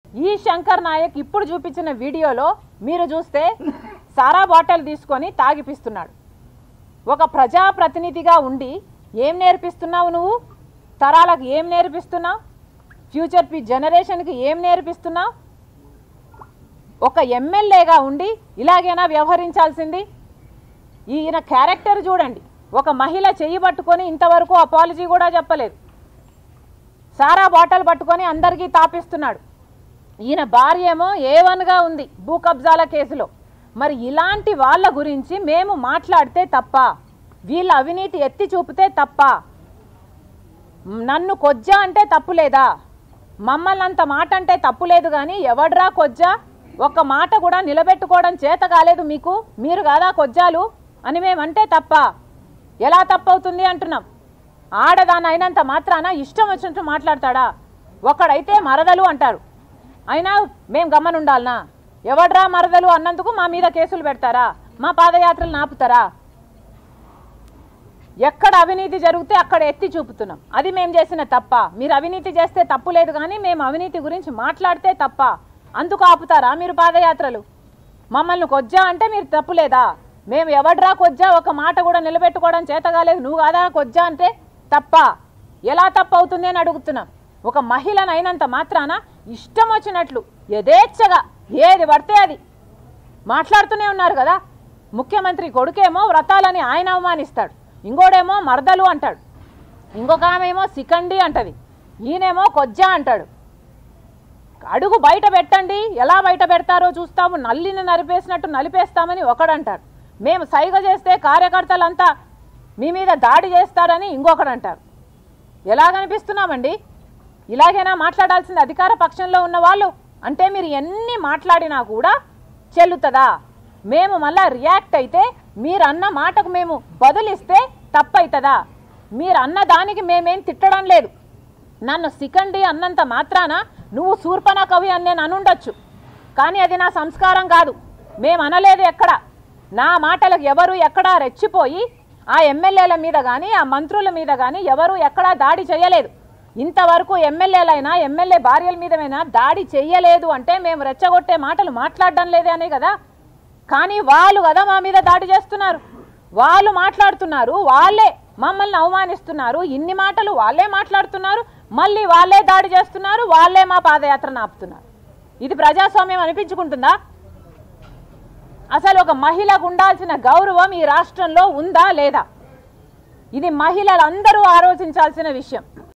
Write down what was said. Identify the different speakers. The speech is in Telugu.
Speaker 1: ఈ శంకర్ నాయక్ ఇప్పుడు చూపించిన వీడియోలో మీరు చూస్తే సారా బాటిల్ తీసుకొని తాగిపిస్తున్నాడు ఒక ప్రజాప్రతినిధిగా ఉండి ఏం నేర్పిస్తున్నావు నువ్వు తరాలకు ఏం నేర్పిస్తున్నావు ఫ్యూచర్ పి జనరేషన్కి ఏం నేర్పిస్తున్నావు ఒక ఎమ్మెల్యేగా ఉండి ఇలాగైనా వ్యవహరించాల్సింది ఈయన క్యారెక్టర్ చూడండి ఒక మహిళ చెయ్యి పట్టుకొని ఇంతవరకు అపాలజీ కూడా చెప్పలేదు సారా బాటిల్ పట్టుకొని అందరికీ తాపిస్తున్నాడు ఈయన భార్య ఏమో ఏ వన్గా ఉంది భూ కబ్జాల కేసులో మరి ఇలాంటి వాళ్ళ గురించి మేము మాట్లాడితే తప్ప వీళ్ళ అవినీతి ఎత్తి చూపితే తప్ప నన్ను కొజ్జా అంటే తప్పు లేదా మమ్మల్ని అంత మాట అంటే తప్పు లేదు కానీ ఎవడ్రా కొజ్జా ఒక్క మాట కూడా నిలబెట్టుకోవడం చేత కాలేదు మీకు మీరు కాదా కొజ్జాలు అని మేమంటే తప్ప ఎలా తప్పవుతుంది అంటున్నాం ఆడదాని అయినంత మాత్రాన ఇష్టం వచ్చినట్టు మాట్లాడతాడా ఒకడైతే మరదలు అంటారు అయినా మేం గమ్మనుండాలనా ఎవడ్రా మరదలు అన్నందుకు మా మీద కేసులు పెడతారా మా పాదయాత్రలు నాపుతారా ఎక్కడ అవినీతి జరిగితే అక్కడ ఎత్తి చూపుతున్నాం అది మేము చేసిన తప్ప మీరు అవినీతి చేస్తే తప్పు లేదు కానీ మేము అవినీతి గురించి మాట్లాడితే తప్ప అందుకు ఆపుతారా మీరు పాదయాత్రలు మమ్మల్ని కొజ్జా అంటే మీరు తప్పు లేదా మేము ఎవడ్రా కొజ్జా ఒక మాట కూడా నిలబెట్టుకోవడం చేత కాలేదు నువ్వు కాదా కొజ్జా అంటే తప్ప ఎలా తప్పు అవుతుంది అని అడుగుతున్నాం ఒక మహిళను అయినంత మాత్రాన ఇష్టం వచ్చినట్లు యథేచ్ఛగా ఏది పడితే అది మాట్లాడుతూనే ఉన్నారు కదా ముఖ్యమంత్రి కొడుకేమో వ్రతాలని ఆయన అవమానిస్తాడు ఇంకోడేమో మరదలు అంటాడు ఇంకొక ఆమెమో సికండి అంటది ఈయనేమో కొజ్జా అంటాడు అడుగు బయట పెట్టండి ఎలా బయట పెడతారో చూస్తాము నల్లిని నలిపేసినట్టు నలిపేస్తామని ఒకడంటాడు మేము సైగ చేస్తే కార్యకర్తలంతా మీ మీద దాడి చేస్తారని ఇంకొకడు అంటారు ఎలా కనిపిస్తున్నామండి ఇలాగైనా మాట్లాడాల్సింది అధికార పక్షంలో ఉన్న వాళ్ళు అంటే మీరు ఎన్ని మాట్లాడినా కూడా చెల్లుతుందా మేము మళ్ళా రియాక్ట్ అయితే మీరు అన్న మాటకు మేము బదులిస్తే తప్పవుతుందా మీరు అన్న దానికి మేమేం తిట్టడం లేదు నన్ను సికండి అన్నంత మాత్రాన నువ్వు శూర్పణ కవి అని నేను అనుండొచ్చు కానీ అది నా సంస్కారం కాదు మేము అనలేదు ఎక్కడ నా మాటలకు ఎవరు ఎక్కడా రెచ్చిపోయి ఆ ఎమ్మెల్యేల మీద కానీ ఆ మంత్రుల మీద కానీ ఎవరు ఎక్కడా దాడి చేయలేదు ఇంతవరకు ఎమ్మెల్యేలైనా ఎమ్మెల్యే భార్యల మీదమైనా దాడి చెయ్యలేదు అంటే మేము రెచ్చగొట్టే మాటలు మాట్లాడడం లేదే అనే కదా కానీ వాళ్ళు కదా మా మీద దాడి చేస్తున్నారు వాళ్ళు మాట్లాడుతున్నారు వాళ్ళే మమ్మల్ని అవమానిస్తున్నారు ఇన్ని మాటలు వాళ్ళే మాట్లాడుతున్నారు మళ్ళీ వాళ్ళే దాడి చేస్తున్నారు వాళ్ళే మా పాదయాత్రను ఆపుతున్నారు ఇది ప్రజాస్వామ్యం అనిపించుకుంటుందా అసలు ఒక మహిళకు ఉండాల్సిన గౌరవం ఈ రాష్ట్రంలో ఉందా లేదా ఇది మహిళలందరూ ఆలోచించాల్సిన విషయం